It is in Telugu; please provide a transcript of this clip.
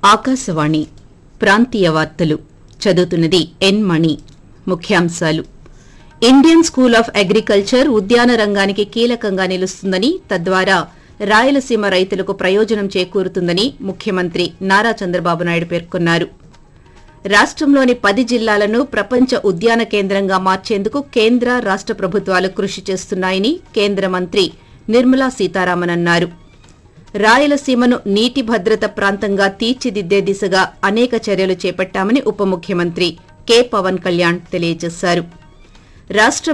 ఆకాశవాణి ప్రాంతీయ వార్తలు చదువుతున్నది ఎన్ మణి ముఖ్యాంశాలు ఇండియన్ స్కూల్ ఆఫ్ అగ్రికల్చర్ ఉద్యాన రంగానికి కీలకంగా నిలుస్తుందని తద్వారా రాయలసీమ రైతులకు ప్రయోజనం చేకూరుతుందని ముఖ్యమంత్రి నారా చంద్రబాబు నాయుడు పేర్కొన్నారు రాష్టంలోని పది జిల్లాలను ప్రపంచ ఉద్యాన కేంద్రంగా మార్చేందుకు కేంద్ర రాష్ట ప్రభుత్వాలు కృషి చేస్తున్నాయని కేంద్ర మంత్రి నిర్మలా సీతారామన్ అన్నారు రాయలసీమను నీటి భద్రత ప్రాంతంగా తీర్చిదిద్దే దిశగా అనేక చర్యలు చేపట్టామని ఉప ముఖ్యమంత్రి కె పవన్ కళ్యాణ్ తెలియజేశారు రాష్ట